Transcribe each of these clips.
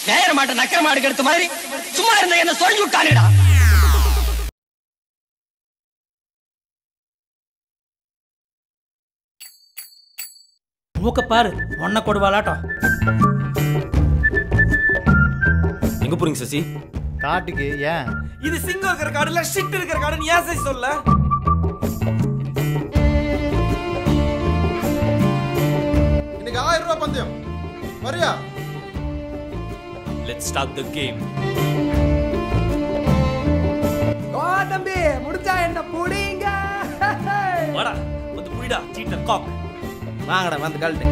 நேர மாட்ட நக்கர மாடு எடுத்த மாதிரி சும்மா இருந்த என்ன சொல்லி விட்டானேடா மூக்க பாரு ஒன்ன கொடுவாளாட்டம் எங்க போறீங்க சசி காட்டுக்கு ஏன் இது சிங்கம் இருக்கிற காடு இல்ல ஷிட் இருக்கிற காடுன்னு ஏன் சசி சொல்ல இன்னைக்கு ஆயிரம் ரூபாய் பந்தயம் வரியா லெட்ஸ் ஸ்டார்ட் தி கேம் ஓ தம்பி முடிச்சா என்ன புடிங்க வாடா வந்து புடிடா சீட்டர் காக் வாங்கடா வந்து கழட்டு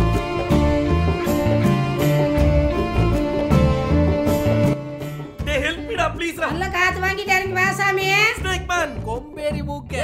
டேய் ஹெல்ப் மீடா ப்ளீஸ் ரா நல்ல காத்து வாங்கிட்டு இறங்கி வா சாமி ஸ்னேக் மேன் கொம்பேரி மூக்க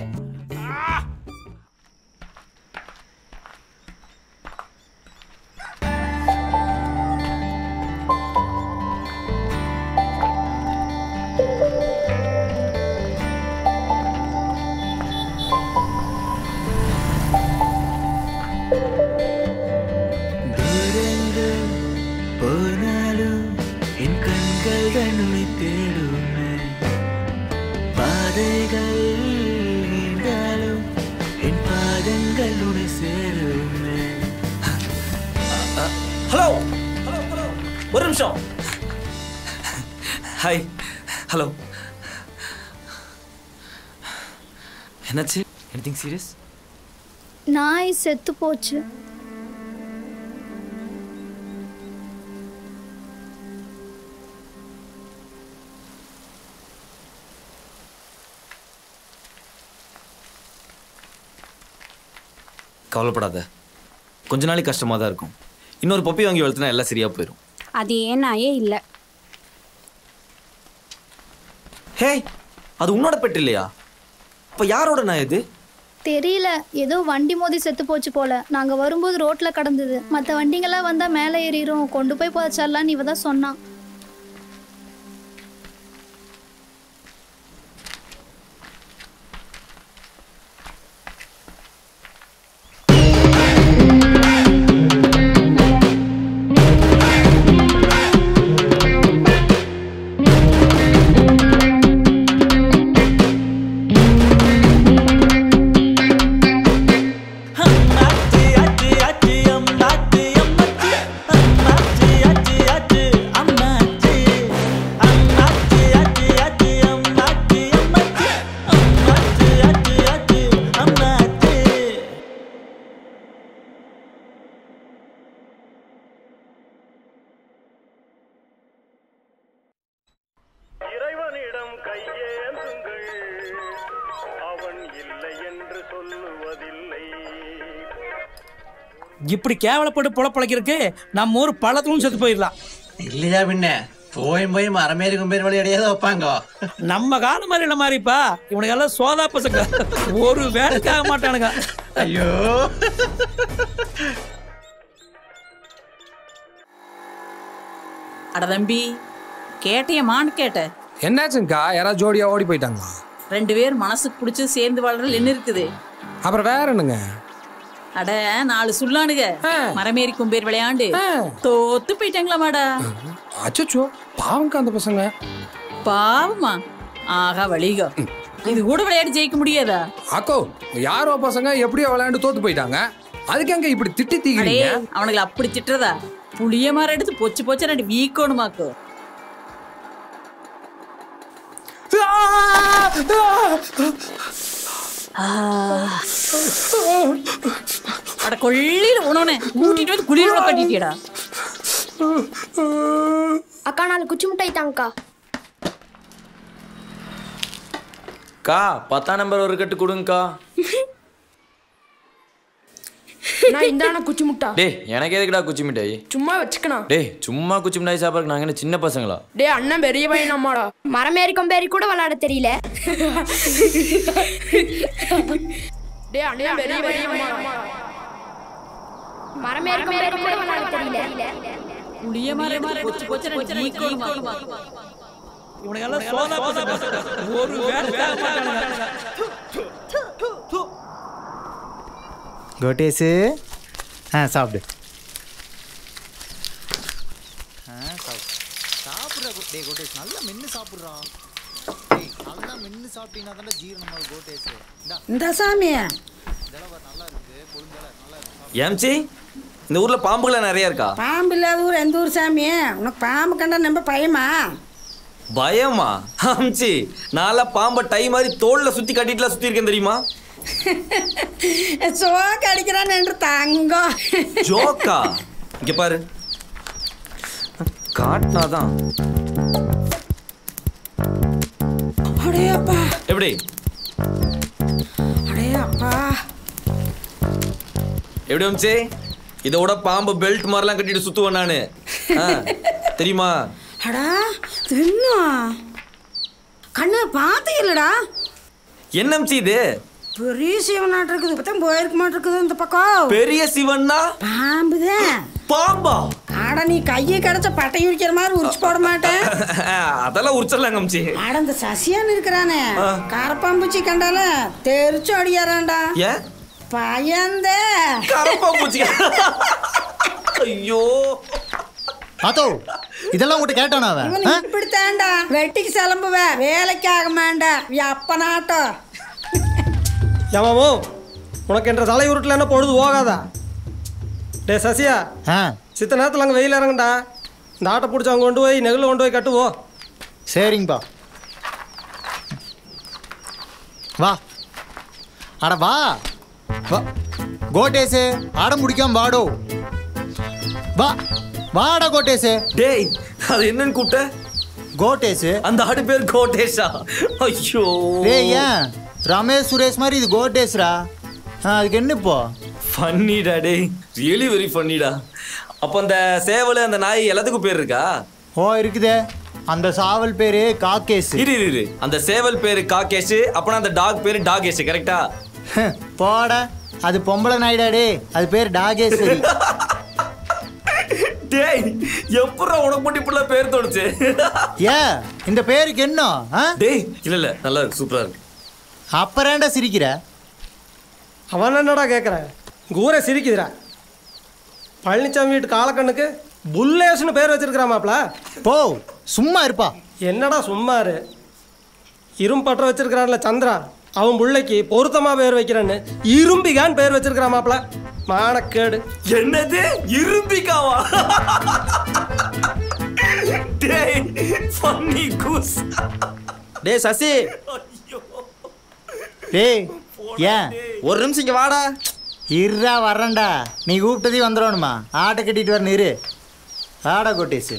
தூரங்கள் போனாலும் என் கண்கள் தன்னை தேடுமே பாதைகள் நீண்டாலும் என் பாதங்கள் உன்னை சேருமே ஹலோ ஹலோ ஹலோ ஒரு நிமிஷம் ஹாய் ஹலோ என்னாச்சு எனிதிங் சீரியஸ் நாய் செத்து போச்சு கவலைப்படாத கொஞ்ச நாளைக்கு கஷ்டமாக தான் இருக்கும் இன்னொரு பப்பி வாங்கி வளர்த்துனா எல்லாம் சரியா போயிடும் அது ஏன் நாயே இல்லை ஹே அது உன்னோட பெட் இல்லையா அப்போ யாரோட நான் இது தெரியல ஏதோ வண்டி மோதி செத்து போச்சு போல நாங்க வரும்போது ரோட்ல கடந்தது மற்ற வண்டிங்கெல்லாம் வந்தா மேலே ஏறிடும் கொண்டு போய் புதைச்சிடலான்னு இவ தான் சொன்னான் இறைவனிடம் கையேந்துங்கள் அவன் இல்லை என்று சொல்லுவதில்லை இப்படி கேவலப்பட்டு பொழப்பழைக்கிறதுக்கு நம்ம ஊர் பழத்தும் செத்து போயிடலாம் இல்லையா பின்ன போயும் போய் மரமேறி கும்பேறி வழி அடையாத வைப்பாங்க நம்ம காலம் மாதிரி இல்ல மாதிரிப்பா இவனுக்கு எல்லாம் சோதா பசங்க ஒரு வேலைக்காக மாட்டானுங்க ஐயோ அட தம்பி கேட்டியம்மான்னு கேட்டேன் என்னாச்சுங்கக்கா யாராவது ஜோடியா ஓடி போயிட்டாங்களா ரெண்டு பேர் மனசுக்கு பிடிச்சி சேர்ந்து வாழ்றதுல என்ன இருக்குது அப்புறம் வேற என்னங்க அட நாலு சுல்லானுங்க மரமேறி கும்பேர் விளையாண்டு தோத்து போயிட்டாங்களாமாடா அச்சோ பாவங்க அந்த பசங்க பாவமா ஆகா வழிகோ இது கூட விளையாடி ஜெயிக்க முடியாதா அக்கோ யாரோ பசங்க எப்படியோ விளையாண்டு தோத்து போயிட்டாங்க அதுக்கு அங்க இப்படி திட்டி அடே தீக்கிறீங்க அவனுங்களை அப்படி திட்டுறதா புளிய மரம் எடுத்து பொச்சு பொச்சு ரெண்டு வீக்கணுமாக்கோ அட கொள்ளியில உணவுனே கூட்டிட்டு வந்து குளிரோட கட்டிட்டியடா அக்கா நாலு குச்சி முட்டை தாங்கக்கா கா பத்தாம் நம்பர் ஒரு கட்டு கொடுங்கக்கா நான் இந்தான குச்சி முட்டா டேய் எனக்கு எதுக்குடா குச்சி மிட்டாய் சும்மா வச்சுக்கணும் டேய் சும்மா குச்சி மிட்டாய் சாப்பிட்றதுக்கு நாங்கள் என்ன சின்ன பசங்களா டேய் அண்ணன் பெரிய பையன் அம்மாடா மரமேறி கொம்பேறி கூட விளையாட தெரியல டேய் அண்ணன் பெரிய பையன் அம்மாடா மரமேறி கொம்பேறி கூட விளையாட தெரியல புளிய மரம் எடுத்து பொச்சு பொச்சு ரெண்டு வீக்கணுமா இவனுக்கு எல்லாம் சோதா பசங்க ஒரு வேலைக்காக மாட்டானுங்க கோட்டேஸு ஆ சாப்பிடு சாப்பிட்ற டே கோட்டேஷ் நல்லா மென்று சாப்பிட்றா டேய் நல்லா மென்று சாப்பிட்டீங்கன்னா தானே ஜீரணமாக கோட்டேஷ் இந்தா இந்த சாமி இதெல்லாம் நல்லா இருக்கு கொழுந்தல நல்லா இருக்கு ஏம்ச்சி இந்த ஊர்ல பாம்புகள் நிறைய இருக்கா பாம்பு இல்லாத ஊர் எந்த ஊர் சாமி உனக்கு பாம்பு கண்டா ரொம்ப பயமா பயமா அம்ச்சி நான்லாம் பாம்பை டை மாதிரி தோல்ல சுத்தி கட்டிட்டுலாம் சுத்தி இருக்கேன் தெரியுமா சோக்கு அடிக்கிறான் என்று தங்கம் ஜோக்கா இங்க பாரு காட்டினாதான் அடையப்பா எப்படி அடையப்பா எப்படி அம்ச்சி இதோட பாம்பு பெல்ட் மாதிரிலாம் கட்டிட்டு சுத்துவேன் நானு ஆ, தெரியுமா அடா இன்னும் கண்ணு பார்த்தீங்களடா என்ன அம்ச்சி இது பெரிய சிவனாட்டு இருக்குது இப்பதான் போயிருக்க மாட்டிருக்குது இந்த பக்கம் பெரிய சிவன்னா பாம்புதான் பாம்பா ஆட நீ கையை கிடைச்ச பட்டை உரிக்கிற மாதிரி உரிச்சு போட மாட்டேன் அதெல்லாம் உரிச்சிடலாங்க அம்ச்சி ஆட இந்த சசியான் இருக்கிறானே கரப்பாம்பூச்சி கண்டால தெரிச்சு அடியாராண்டா ஏன் பயந்த கரப்பாம்பூச்சி ஐயோ அதோ இதெல்லாம் உங்கள்கிட்ட கேட்டானா அவன் இவன் இப்படித்தான்டா வெட்டிக்கு சிலம்புவ வேலைக்கு ஆக மாண்டா அப்ப நாட்டம் ஏமாமோ உனக்கு என்ற தலை உருட்டில் என்ன பொழுது போகாதா டே சசியா சித்த நேரத்தில் அங்கே வெயில் இறங்குண்டா இந்த ஆட்டை பிடிச்சி அங்கே கொண்டு போய் நெகில் கொண்டு போய் கட்டுவோம் சரிங்கப்பா வா அட வா வா கோட்டேசு ஆட முடிக்காம வாடோ வா வாடா கோட்டேசு டேய் அது என்னன்னு கூப்பிட்ட கோட்டேசு அந்த ஆடு பேர் கோட்டேஷா ஐயோ டேய் ஏன் ரமேஷ் சுரேஷ் மாதிரி இது கோட்டேஸ்ரா ஆ அதுக்கு என்ன இப்போ ஃபன்னிடா டேய் ரியலி வெரி ஃபன்னிடா அப்போ அந்த சேவல் அந்த நாய் எல்லாத்துக்கும் பேர் இருக்கா ஓ இருக்குதே அந்த சாவல் பேரு காக்கேஸ் இரு இரு இரு அந்த சேவல் பேரு காகேஷ் அப்பனா அந்த டாக் பேரு டாகேஷ் கரெக்டா போட அது பொம்பளை நாய்டா டே அது பேர் டாகேஸ்வரி டேய் எப்படா உனக்கு மட்டும் இப்படிலாம் பேர் தோணுச்சு ஏன் இந்த பேருக்கு என்ன ஆ? டேய் இல்ல இல்ல நல்லா இருக்கு சூப்பரா இருக்கு அப்புறம்டா சிரிக்கிற அவன் என்னடா கேட்குறேன் இங்கே ஊரே சிரிக்குதுடா பழனிசாமி வீட்டு காலக்கண்ணுக்கு புல்லேஸ்னு பேர் வச்சிருக்கிறாமாப்ல போ சும்மா இருப்பா என்னடா சும்மாரு இரும்பற்ற வச்சிருக்கிறான்ல சந்திரா அவன் பிள்ளைக்கு பொருத்தமா பேர் வைக்கிறான்னு இரும்பிகான் பேர் வச்சிருக்கிறாமாப்ல மானக்கேடு என்னது இரும்பிக்காவா டேய் ஃபன்னி கூஸ் டேய் சசி டேய் ஏன் ஒரு நிமிஷம் இங்க வாடா இருடா வர்றேன்டா நீ கூப்பிட்டதே வந்துடணுமா ஆட்டை கட்டிட்டு வரணும் இரு ஆடா கோட்டேஸு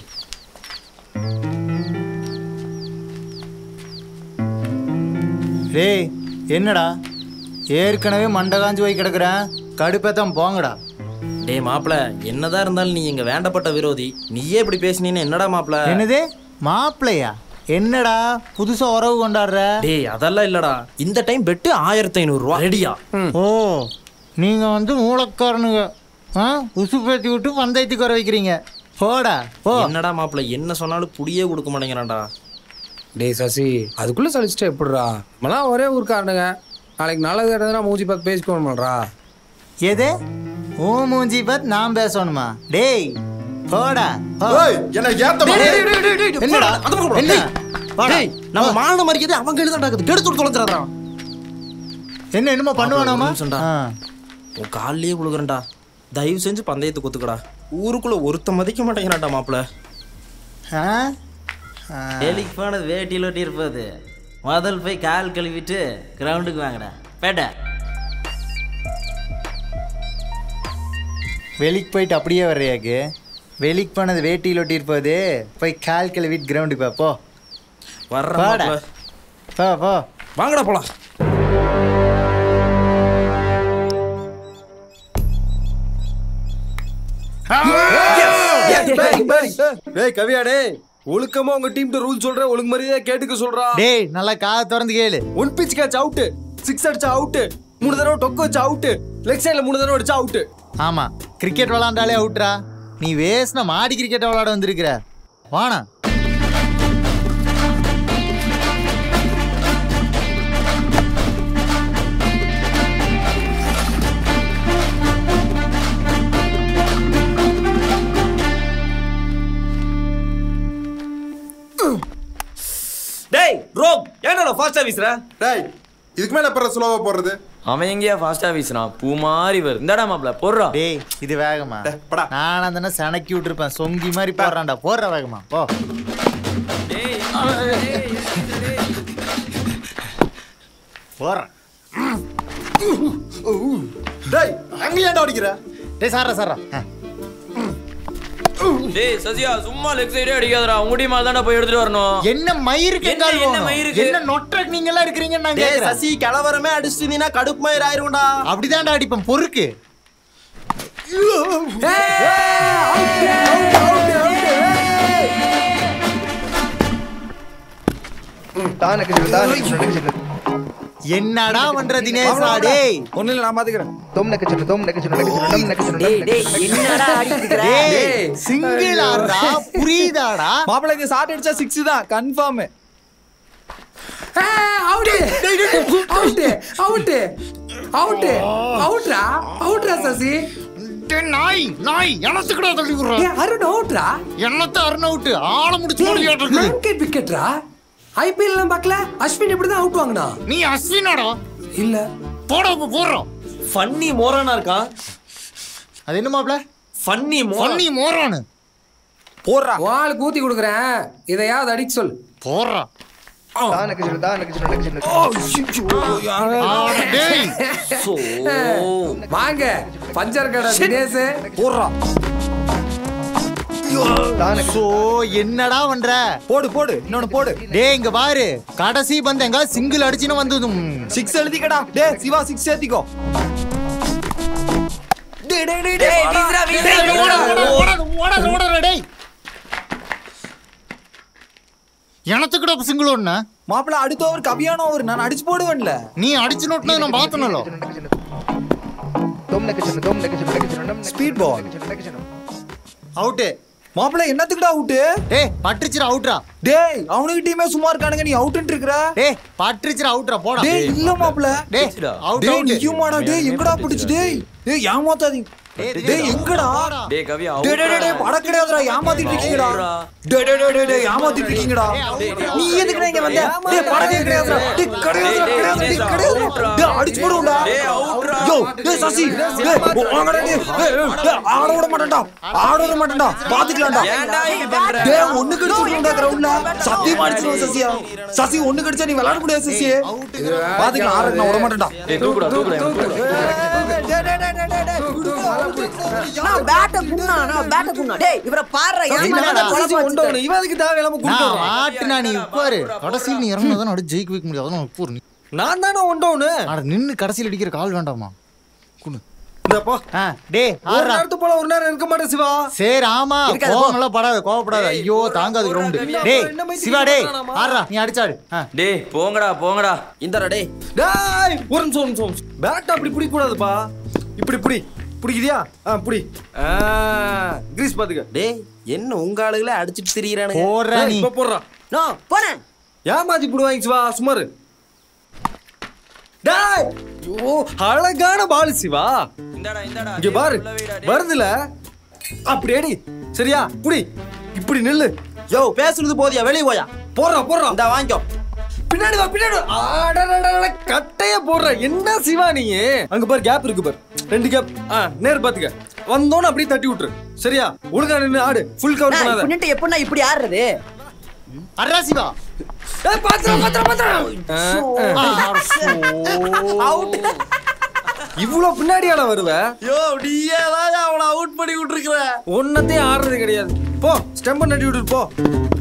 டேய் என்னடா ஏற்கனவே மண்டை காஞ்சு போய் கிடக்குறேன் கடுப்பேத்தான் போங்கடா டேய் மாப்ள என்னதான் இருந்தாலும் நீ எங்க வேண்டப்பட்ட விரோதி நீயே இப்படி பேசினீன்னு என்னடா மாப்ள என்னது மாப்பிள்ளையா என்னடா புதுசா உறவு கொண்டாடுற டேய் அதெல்லாம் இல்லடா இந்த டைம் பெட்டு ஆயிரத்தி ஐநூறு ரூபா ரெடியா ஓ நீங்க வந்து மூலக்காரனுங்க ஆ உசு பேத்தி விட்டு பந்தயத்துக்கு வர வைக்கிறீங்க போடா போ என்னடா மாப்ள என்ன சொன்னாலும் புடியே கொடுக்க மாட்டேங்கிறான்டா டேய் சசி அதுக்குள்ள சலிச்சுட்டு எப்படிடா நம்மலாம் ஒரே ஊருக்காரனுங்க நாளைக்கு நல்லது இடதுனா மூஞ்சி பார்த்து பேசிக்கணுமாடா எது ஓ மூஞ்சி பார்த்து நான் பேசணுமா டேய் போடா போ. என்ன ஏத்த டேய், டேய், டேய், டேய், டேய், என்னடா? போடா, அந்த பக்கம் போடா. என்ன? டேய், வாடா. டேய், நம்ம மான மரியாதை அவங்க எழுத நடக்குது கெடுத்து தொலைஞ்சிடாதா என்ன என்னமோ பண்ணுவானாமா ஆ. உன் கால்லயே விழுகுறேன்டா தயவு செஞ்சு பந்தயத்தை குத்துக்கடா ஊருக்குள்ள ஒருத்த மதிக்க மாட்டேங்கிறான்டா மாப்ள ஆ? ஆ. டெலிக்கு போனது வேட்டியில் ஒட்டி இருப்பது முதல் போய் கால் கழுவிட்டு கிரவுண்டுக்கு வாங்கடா பேட்ட வெளிக்கு போயிட்டு அப்படியே வர்றியாக்கு வெளிக்கு போனது வேட்டியில் ஒட்டி இருப்பது போய் கால் கழுவிட்டு கிரவுண்டுக்கு வா போ வர்ற போடா. மாப்ள. போ போ வாங்கடா போலாம் டேய் கவியா டேய் ஒழுக்கமா உங்க டீம் ரூல் சொல்ற ஒழுங்கு மரியாதை கேட்டுக்க சொல்றா டேய் நல்லா காதை திறந்து கேளு one pitch catch out six அடிச்சா அவுட் மூணு தடவை டொக்கு வச்சா அவுட் லெக் சைடுல மூணு தடவை அடிச்சா அவுட் ஆமா கிரிக்கெட் விளாண்டாலே அவுட்ரா நீ வேஸ்னா மாடி கிரிக்கெட் விளாட வந்திருக்கிற வானா ஃபாஸ்டா வீசுற டேய் இதுக்கு மேல எப்பற ஸ்லோவா போடுறது அவன் எங்கேயா ஃபாஸ்டா வீசுறான் பூ மாதிரி வரும் இந்தாடா மாப்ள போடுறா டேய் இது வேகமா நான் அந்த சனக்கி விட்டுருப்பேன் சொங்கி மாதிரி போடுறான்டா போடுற வேகமா போ போடுறேன் டேய் அங்க ஏன்டா அடிக்கிற டேய் சாரா சாரா டேய் சசியா சும்மா லெக் சைடே அடிக்காதடா உங்கடி மாதிரி தான்டா போய் எடுத்துட்டு வரணும் என்ன மயிருக்கு என்ன என்ன மயிருக்கு என்ன நொட்ட நீங்க எல்லாம் இருக்கிறீங்க நான் டேய் கேக்குறேன். சசி கிளவரமே அடிச்சுட்டீங்கன்னா கடுப்பு மயிர் ஆயிரும்டா அப்படிதான்டா அடிப்பேன் பொறுக்கு என்னடா பண்ற தினேஷா டேய் ஒண்ணு இல்ல நான் பாத்துக்கிறேன் தொம் நக்க சொல்லு தொம் நக்க சொல்லு நக்க சொல்லு நம் நக்க சொல்லு டேய் டேய் என்னடா அடிக்குற டேய் சிங்கிள் ஆடுறா புரியுதாடா மாப்பிள்ளை இது ஷாட் அடிச்சா சிக்ஸ் தான் confirm out out out out அவுட்ரா அவுட்ரா சசி நாய் நாய் எனத்துக்குடா தள்ளி விடுறா ஏ அருண் அவுட்ரா என்னத்த அருண் அவுட் ஆள முடிச்சு ஓடியாட்டு இருக்கு விக்கெட் விக்கெட்ரா ஐபிஎல் எல்லாம் பார்க்கல அஸ்வின் இப்படி தான் அவுட் வாங்கினா நீ அஸ்வினாடா இல்ல போட போடுறோம் ஃபன்னி மோரானா இருக்கான் அது என்ன மாப்ள ஃபன்னி ஃபன்னி மோரானு போடுறா வாள் கூத்தி கொடுக்குறேன் இதையாவது அடிக்க சொல் போடுறா தா நக்க சொல்லு தா நக்க சொல்லு நக்க சொல்லு வாங்க பஞ்சர் கடை தினேஷ் போடுறா சோ என்னடா பண்ற போடு போடு இன்னொன்னு போடு டேய் இங்க பாரு கடைசி பந்து எங்க சிங்கிள் அடிச்சுன்னு வந்தது சிக்ஸ் எழுதிக்கடா டேய் சிவா சிக்ஸ் ஏத்திக்கோ டேய் டேய் டேய் டேய், டேய் வீசுடா, வீசுடா, டேய், வீசுடா. ஓடாத, ஓடாத, ஓடாத, ஓடாத, டேய் எனத்துக்குடா சிங்கிள் ஒண்ணு மாப்பிள்ள அடுத்த ஓவர் கவியான ஓவர் நான் அடிச்சு போடுவேன்ல நீ அடிச்சு நோட்டினது நான் பார்த்தனല്ലോ தொம் நக்க சொல்லு தொம் நக்க சொல்லு நக்க சொல்லு நம் ஸ்பீட் பால் நக்க சொல்லு அவுட் மாப்பிள்ள என்னத்துக்குடா அவுட் டேய் பட்டுச்சுடா அவுட்ரா டேய் அவனுக்கு டீமே சும்மா இருக்கானுங்க நீ அவுட்னு இருக்கற டேய் பட்டுச்சுடா அவுட்ரா போடா டேய் இல்ல மாப்பிள்ள டேய் அவுட் டேய் அவுட் நீயுமாடா டேய் எங்கடா பிடிச்சு டேய் டேய் ஏமாத்தாதீங்க டேய் எங்கடா டேய் கவியா டேய் டேய் டேய், டேய் பட கிடையாதுடா ஏமாத்திட்டு இருக்கீங்கடா டேய் டேய் டேய், டேய் டேய் ஏமாத்திட்டு இருக்கீங்கடா நீ எதுக்குடா இங்க வந்த டேய் படவே கிடையாதுடா டேய் கிடையாதுடா கிடையாது டேய் கிடையாதுடா டேய் அடிச்சு போடுடா யோ டேய் சசி டேய் வாங்கடா டேய் டேய், டேய் ஆட விட மாட்டேன்டா ஆட விட மாட்டேன்டா பாத்துக்கலாம்டா ஏன்டா இப்படி பண்ற? டேய் ஒண்ணு கடிச்சு விடுடா கிரவுண்ட்ல சத்தியமா அடிச்சிடுவோம் சசியா சசி ஒண்ணு கடிச்சா நீ விளையாட முடியாது சசி பாத்துக்கலாம் ஆறக்கு நான் விட மாட்டேன்டா டேய் தூக்குடா தூக்குடா நான் பேட்டை குண்ணா நான் பேட்டை குண்ணா டேய் இவரை பாடுற இவன் அதுக்கு தேவையில்லாம நான் மாட்டுனா நீ உட்காரு கடைசியில் நீ இறங்குனதான் நடு ஜெயிக்க வைக்க முடியாது நான் உட்காரு நீ நான் தானே ஒண்டோன்னு அட நின்னு கடைசியில் அடிக்கிற கால் வேண்டாமா குடு இந்த போ ஆ டேய் ஒரு ஆடுறா நேரத்துக்கு போல ஒரு நேரம் இருக்க மாட்டேன் சிவா சரி ஆமா இருக்காது, போ. கோவம் எல்லாம் படாத கோவப்படாத ஐயோ தாங்காது கிரவுண்ட் டேய் சிவா டேய் ஆடுறா நீ அடிச்சாடு ஆ. டேய் போங்கடா போங்கடா இந்தடா டேய் டேய் ஒரு நிமிஷம் ஒரு நிமிஷம் பேட் அப்படி பிடிக்க கூடாதுப்பா இப்படி புடி பிடிக்குதியா ஆ புடி ஆ கிரீஸ் பாத்துக்க டேய் என்ன உங்க ஆளுகளே அடிச்சிட்டு திரியறானுங்க போடுறா நீ இப்ப போடுறா நோ போறேன் ஏமாத்தி போடுவாங்க சிவா சுமாரு டேய் ஓ அழகான பால் சிவா இந்தாடா இந்தாடா இங்க பாரு உள்ள வைடா, டேய். வருதுல அப்படி அடி சரியா புடி இப்படி நில்லு யோ பேசுறது போதியா வெளிய போயா போடுறா போடுறா இந்த வாங்கிக்கோ பின்னாடி வா பின்னாடி வா அடடடடட, கட்டைய போடுற என்ன சிவா நீ அங்க பாரு கேப் இருக்கு பாரு ரெண்டு கேப் ஆ நேர் பாத்துக்க வந்தோன்னு அப்படியே தட்டி விட்டுரு சரியா ஒழுங்கா நின்னு ஆடு ஃபுல் கவர் பண்ணாத பண்ணிட்டு எப்படின்னா இப்படி ஆடுறது அட்ரா சிவா ஏய் பாத்துறா பாத்துறா பாத்துறா அவுட் இவ்வளவு பின்னாடியாடா வருவ யோ நீயே தான் அவனை அவுட் பண்ணி விட்டுருக்கிற ஒன்னத்தையும் ஆடுறது கிடையாது போ ஸ்டெம்ப நட்டி விட்டுட்டு போ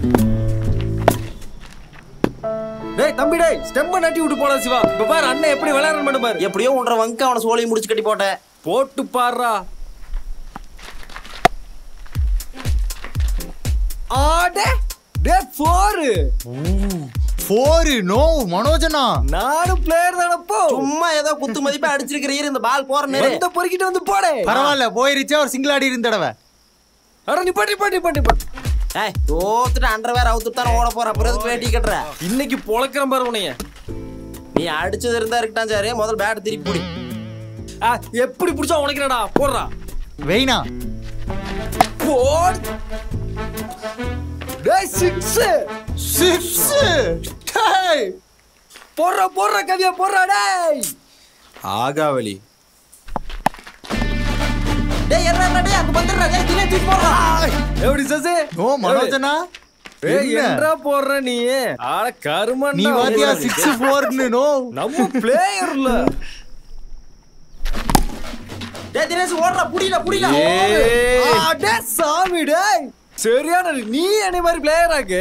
டேய் தம்பி டேய் ஸ்டெம்ப நட்டி விட்டு போடா சிவா இப்ப பாரு அண்ணன் எப்படி விளையாடுற மட்டும் பாரு எப்படியோ ஒன்றரை வங்க அவனை சோலையை முடிச்சு கட்டி போட்டேன் போட்டு பாடுறா ஆடே டே ஃபோரு ஃபோரு நோ மனோஜனா நானும் பிளேயர் தானப்போ சும்மா ஏதோ குத்து மதிப்பா அடிச்சிருக்கிறீர் இந்த பால் போற நேரம் வந்த பொறுக்கிட்டு வந்து போடே பரவாயில்ல போயிருச்சா ஒரு சிங்கிள் ஆடி இருந்த தடவை அட நிப்பாட்டி நிப்பாட்டி நிப்பாட்டி நிப்பாட்டி ஏய் தோத்துட்டு அண்டர் வேற அவுத்துட்டு தானே ஓட போற அப்புறம் எதுக்கு வேட்டி கட்டுற இன்னைக்கு பொழக்கிறேன் பாரு உனைய நீ அடிச்சது இருந்தா இருக்கட்டான் சாரு முதல் பேட் திருப்பி பிடி ஆ, எப்படி புடிச்சா உனக்குறடா போடுறா வெயினா போடு டேய் சிக்ஸ் சிக்ஸ் டேய் போடுற போடுற கவியா போடுறா டேய் ஆகாவலி டேய் என்ன டேய் அங்க வந்துடுறா டேய் தினே தூக்கி போடுறா எப்படி சசி ஓ மனோஜனா ஏய் என்ன? என்னடா போடுற நீ ஆள கருமன் நீ வாத்தியா சிக்ஸ் ஃபோர்னு நோ நம்ம பிளேயர்ல டேய் தினேஷ் ஓடுறா புடிடா புடிடா ஏய். அடே சாமி டேய் சரியான நீ என்னை மாதிரி பிளேயர் ஆக்கு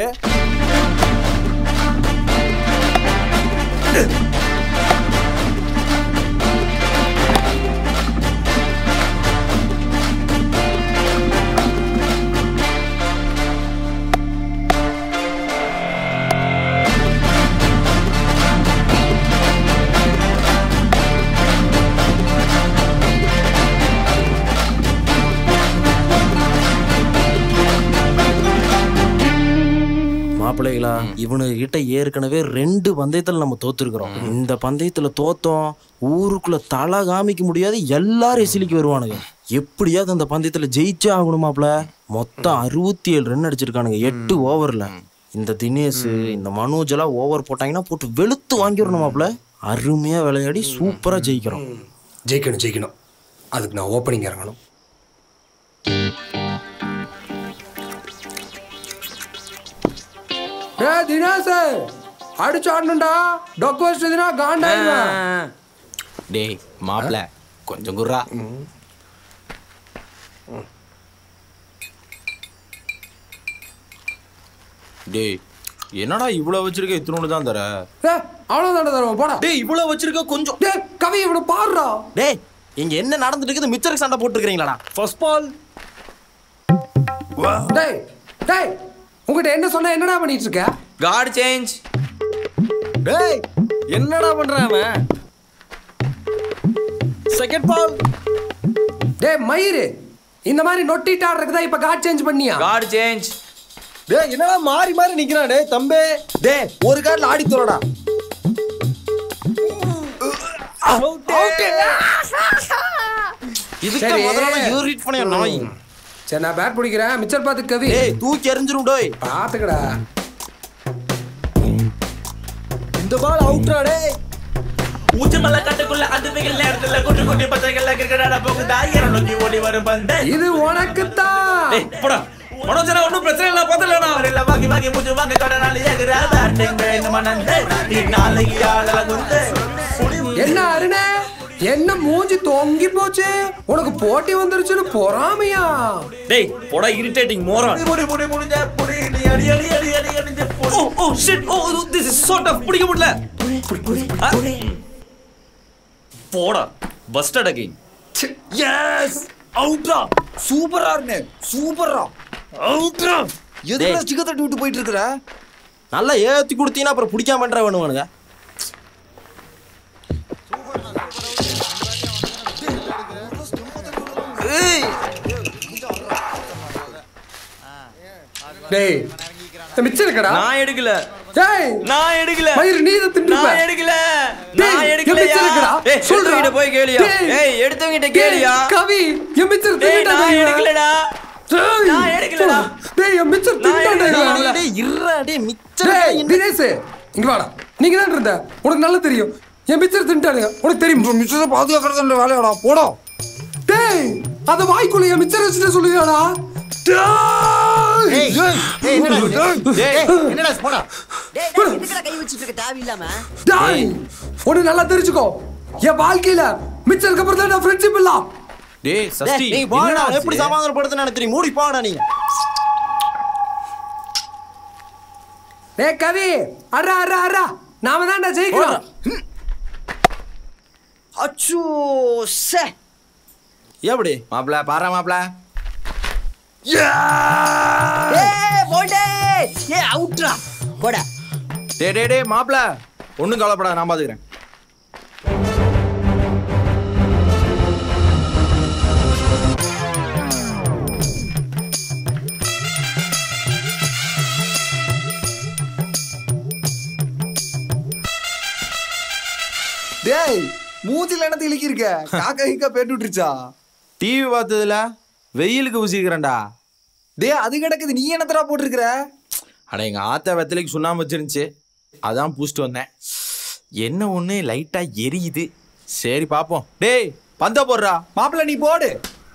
மாப்பிள்ளைகளா இவனுக்கு கிட்ட ஏற்கனவே ரெண்டு பந்தயத்துல நம்ம தோத்துருக்கிறோம் இந்த பந்தயத்துல தோத்தோம் ஊருக்குள்ள தலை காமிக்க முடியாது எல்லாரும் எசிலிக்கு வருவானுங்க எப்படியாவது அந்த பந்தயத்துல ஜெயிச்சே ஆகணுமாப்ல மொத்தம் அறுபத்தி ஏழு ரன் அடிச்சிருக்கானுங்க எட்டு ஓவர்ல இந்த தினேஷ் இந்த மனோஜ் எல்லாம் ஓவர் போட்டாங்கன்னா போட்டு வெளுத்து வாங்கிடணுமாப்ல அருமையா விளையாடி சூப்பரா ஜெயிக்கிறோம் ஜெயிக்கணும் ஜெயிக்கணும் அதுக்கு நான் ஓப்பனிங் இறங்கணும் ஏ தினேஷ் அடிச்சு ஆடணும்டா டொக்கு வச்சதுனா காண்டாயிடுவேன் டேய் மாப்பிள்ள கொஞ்சம் குர்ரா டேய் என்னடா இவ்வளவு வச்சிருக்க இத்தனோடு தான் தர ஏ அவ்வளவுதான் தருவோம் போடா டேய் இவ்வளவு வச்சிருக்க கொஞ்சம் டேய் கவி இவனை பாடுறா டேய் இங்க என்ன நடந்துட்டு இருக்குது மிச்சருக்கு சண்டை போட்டுருக்கீங்களாடா ஃபர்ஸ்ட் பால் டேய் டேய் உங்ககிட்ட என்ன சொன்னா என்னடா பண்ணிட்டு இருக்க கார்டு சேஞ்ச் டேய் என்னடா பண்றான் அவன் செகண்ட் பால் டேய் மயிரு இந்த மாதிரி நொட்டிட்டு ஆடுறதுக்கு தான் இப்ப கார்டு சேஞ்ச் பண்ணியா கார்டு சேஞ்ச் டேய் என்னடா மாறி மாறி நிக்கிறான் டேய் தம்பி டேய் ஒரு கார்ல ஆடி தோறடா இதுக்கு சரி. முதல்ல யூரிட் பண்ண நாய் சரி நான் பேட் பிடிக்கிறேன் மிச்சர் பார்த்து கவி டேய் தூக்கி எறிஞ்சிரும் டேய் பாத்துக்கடா இந்த பால் அவுட்ரா டேய் ஊச்சமல்ல கட்டுக்குள்ள அந்த வெயில் நேரத்துல குட்டி குட்டி பச்சைகள் கிரிக்கெட் போகுதா இறநூத்தி ஓடி வரும் பந்து இது உனக்கு தான் போடா மனோஜனா ஒன்றும் பிரச்சனை இல்லை பார்த்துலண்ணா அவரில் வாங்கி வாங்கி மூச்சு வாங்க கடனால ஏகுற பேட்டிங் வேணும் மனந்து நீ நாளைக்கு ஆளல குந்து என்ன அருணே என்ன மூஞ்சி தொங்கி போச்சு உனக்கு போட்டி வந்துருச்சுன்னு பொறாமையா டேய் போடா இரிட்டேட்டிங் மோரான் முடி முடி முடிஞ்ச புடி நீ அடி அடி அடி அடி அடி ஓ ஓ ஷிட் ஓ திஸ் இஸ் சார்ட் ஆஃப் பிடிக்க முடியல ஆ? போடா பஸ்டட் அகைன் எஸ் அவுட்ரா சூப்பரா இருனே சூப்பரா அவுட்ரா எதுக்கு ஸ்டிக்கர் தட்டி விட்டு போயிட்டு இருக்கற நல்லா ஏத்தி கொடுத்தீங்கன்னா அப்புறம் பிடிக்காம பண்ற வேணுவானுங்க டேய் இந்த மிச்சம் இருக்கடா நான் எடுக்கல டேய் நான் எடுக்கல மயிர் நீ இதை தின்றுப்ப. நான் எடுக்கல டேய், நான் என் எடுக்கலையா மிச்சம் இருக்குடா. ஏய் சொல்றா. சொல்றா போய் கேளியா டேய். ஏய் எடுத்தவங்கிட்ட டேய், கேளியா கவி என் மிச்சர் டேய் தின்னுட்டான்டா நான் இவன். எடுக்கலடா டேய், நான் எடுக்கலடா. டேய் என் மிச்சர் நான் தின்னுட்டான்டா எடுக்கல. இவன். டேய் இருடா டேய் மிச்சர் டேய் தினேஷ் இங்க வாடா நீங்க தான் இருந்த உனக்கு நல்லா தெரியும் என் மிச்சர் தின்ட்டானுங்க உனக்கு தெரியும் மிச்சத்தை பாதுகாக்கிறது வேலையாடா போடா டேய் அத வாய்க்குள்ள என் மிச்சர் வச்சுட்டு சொல்லுவியாடா ஏய் ஏய் என்னடா இது? டேய் என்னடா போடா டேய் டேய் எதுக்குடா கை வச்சிட்டு இருக்க தேவையில்லாம டேய் ஒண்ணு நல்லா தெரிஞ்சுக்கோ என் வாழ்க்கையில மிச்சருக்கு அப்புறம் தான் ஃப்ரெண்ட்ஷிப் இல்ல டேய் சஷ்டி நீ போடா, என்னடா ஆச்சு. எப்படி சமாதானப்படுத்த நினைக்கிறீங்க மூடி போடா நீங்க டேய் கவி அரா அரா அரா நாம தான்டா ஜெயிக்கிறோம் அச்சோ சே எப்படி மாப்ள பாரா மாப்ள ஏய் போல்டே ஏய் அவுட்ரா போடா டேய் டேய் டேய் மாப்ள ஒண்ணும் கவலைப்படாத நான் பாத்துக்கிறேன் டேய் மூஞ்சில என்ன இழுக்கி இருக்க காக்கா கீக்கா பேட்டு விட்டுருச்சா டிவி பார்த்ததுல வெயிலுக்கு உசிக்கிறேன்டா டேய் அது கிடக்குது நீ என்னத்தடா போட்டிருக்கிற அட எங்க ஆத்தா வெத்தலைக்கு சுண்ணாம்பு வச்சிருந்துச்சு அதான் பூஸ்ட் வந்தேன் என்ன ஒண்ணு லைட்டா எரியுது சரி பாப்போம் டேய் பந்த போடுறா மாப்பிள்ள நீ போடு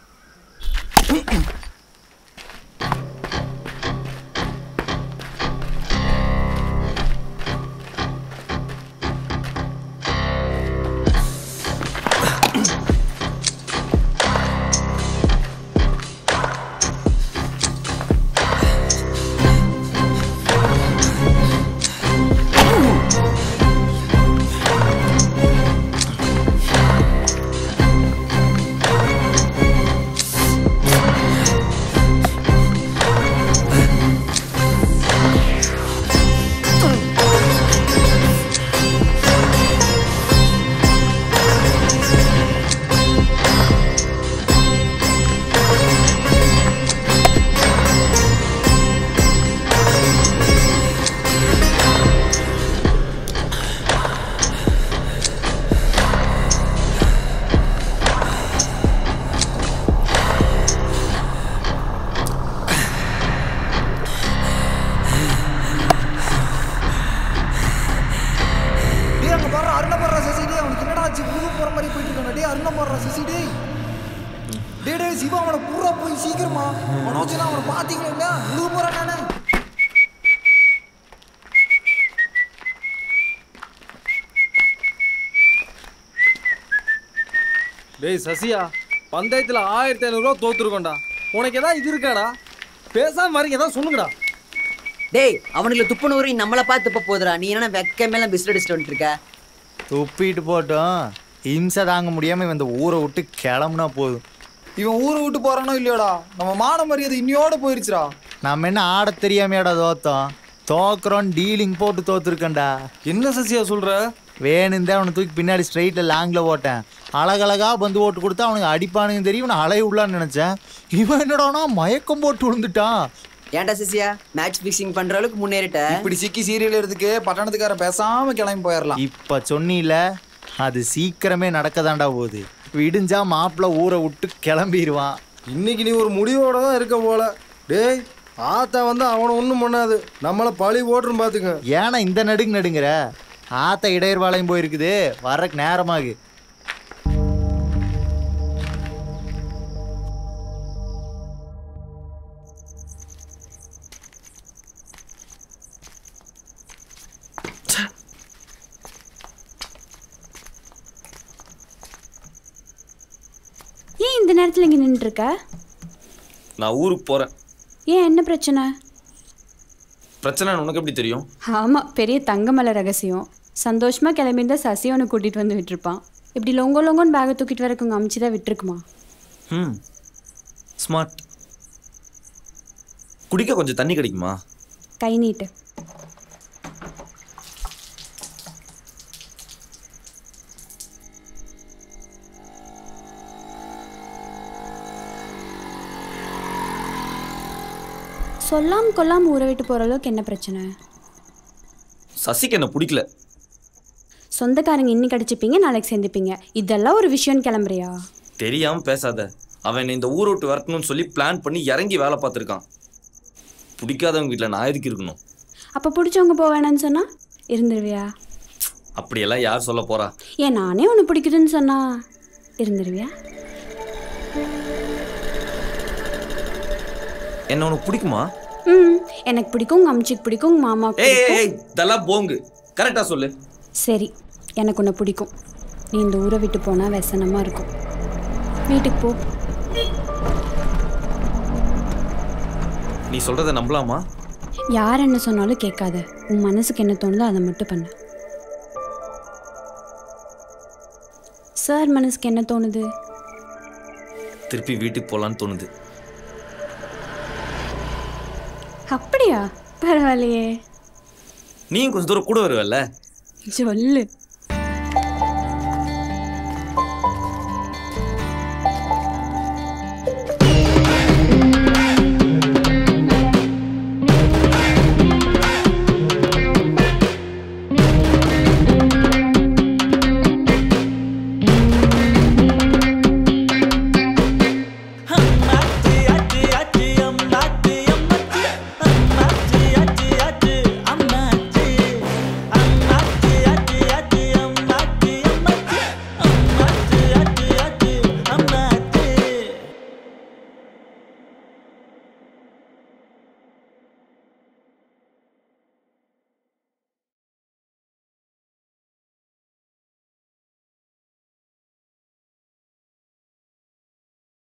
டேய் அங்க பாரு அருண போடுற சசி டேய் அவனுக்கு என்னடா ஆச்சு உழுவு போற மாதிரி போயிட்டு இருக்கானே டேய் அருண போடுற சசி டேய் டேய் டேய் சிவா அவனை புறா போய் சீக்கிரமா மனோஜ் அவனை பாத்தீங்களா இல்லையா உழுவு போறான் நானே டேய் சசியா பந்தயத்துல ஆயிரத்தி ஐநூறுரூவா தோத்துருக்கோண்டா உனக்கு ஏதாவது இது இருக்காடா பேசாம வரீங்க ஏதாவது சொல்லுங்கடா டேய் அவனுக்கு துப்புன ஊரி நம்மளை பார்த்து துப்ப போதுடா நீ என்ன வெக்க மேல பிஸ்ட் அடிச்சுட்டு வந்துட்டு இருக்க துப்பிட்டு போட்டோம் இம்சை தாங்க முடியாம இவன் இந்த ஊரை விட்டு கிளம்புனா போதும் இவன் ஊரை விட்டு போறானோ இல்லையோடா நம்ம மான மரியாதை இன்னியோட போயிருச்சுடா நம்ம என்ன ஆட தெரியாமையாடா தோத்தோம் தோக்குறோம் டீலிங் போட்டு தோத்துருக்கேன்டா என்ன சசியா சொல்ற வேணுந்தே அவனை தூக்கி பின்னாடி ஸ்ட்ரைட்ல லாங்ல போட்டேன் அழகழகா பந்து ஓட்டு கொடுத்தா அவனுக்கு அடிப்பானுங்க தெரியும் நான் அலைய உள்ளான்னு நினைச்சேன் இவன் என்னடானா மயக்கம் போட்டு விழுந்துட்டான் ஏன்டா சிசியா மேட்ச் ஃபிக்ஸிங் பண்ற அளவுக்கு முன்னேறிட்ட இப்படி சிக்கி சீரியல் எடுத்துக்கு பட்டணத்துக்கார பேசாம கிளம்பி போயிடலாம் இப்ப சொன்னீல அது சீக்கிரமே நடக்கதாண்டா போகுது விடிஞ்சா மாப்பிள்ள ஊரை விட்டு கிளம்பிடுவான் இன்னைக்கு நீ ஒரு முடிவோட தான் இருக்க போல டேய் ஆத்தா வந்து அவனை ஒன்றும் பண்ணாது நம்மளை பழி ஓட்டுரும் பார்த்துக்க ஏன்னா இந்த நடுங்க நடுங்கிற ஆத்த இடையர்வாளையும் போயிருக்குது வர்றக்கு நேரமாகு ஏன் இந்த நேரத்தில் இங்கே நின்றுட்டு இருக்க நான் ஊருக்கு போறேன் ஏன் என்ன பிரச்சனை பிரச்சனை உனக்கு எப்படி தெரியும் ஆமாம் பெரிய தங்கமலை ரகசியம் சந்தோஷமாக கிளம்பியிருந்தா சசி அவனை கூட்டிகிட்டு வந்து விட்டுருப்பான் இப்படி லொங்கோ லொங்கோன்னு பேகை தூக்கிட்டு வரக்கு உங்கள் அமிச்சு தான் விட்டுருக்குமா ம் ஸ்மார்ட் குடிக்க கொஞ்சம் தண்ணி கிடைக்குமா கை நீட்டு சொல்லாம கொல்லாம ஊரை விட்டு போகிற அளவுக்கு என்ன பிரச்சனை சசிக்கு என்ன பிடிக்கல சொந்தக்காரங்க இன்னைக்கு அடிச்சுப்பீங்க நாளைக்கு சேர்ந்துப்பீங்க இதெல்லாம் ஒரு விஷயம்னு கிளம்புறியா தெரியாம பேசாத அவன் என்னை இந்த ஊரை விட்டு வரட்டணும்னு சொல்லி பிளான் பண்ணி இறங்கி வேலை பார்த்துருக்கான் பிடிக்காதவங்க வீட்டில் நான் எதுக்கு இருக்கணும் அப்போ பிடிச்சவங்க போக வேணாம்னு சொன்னா இருந்துருவியா அப்படியெல்லாம் யார் சொல்ல போறா ஏன் நானே உன்னை பிடிக்குதுன்னு சொன்னா இருந்துருவியா என்ன உனக்கு பிடிக்குமா ம் எனக்கு பிடிக்கும் உங்கள் அம்ச்சிக்கு பிடிக்கும் உங்கள் மாமாவுக்கு ஏய் ஏய், பிடிக்கும் ஏய் இதெல்லாம் போங்கு கரெக்டா சொல்லு சரி எனக்கு உன்னை பிடிக்கும் நீ இந்த ஊரை விட்டு போனால் व्यசனமாக இருக்கும் வீட்டுக்கு போ நீ சொல்றத நம்பலாமா யார் என்ன சொன்னாலும் கேட்காத உன் மனசுக்கு என்ன தோணுதோ அதை மட்டும் பண்ணு சார் மனசுக்கு என்ன தோணுது திருப்பி வீட்டுக்கு போலான்னு தோணுது அப்படியா பரவாயில்லையே நீயும் கொஞ்சம் தூரம் கூட வருவல்ல சொல்லு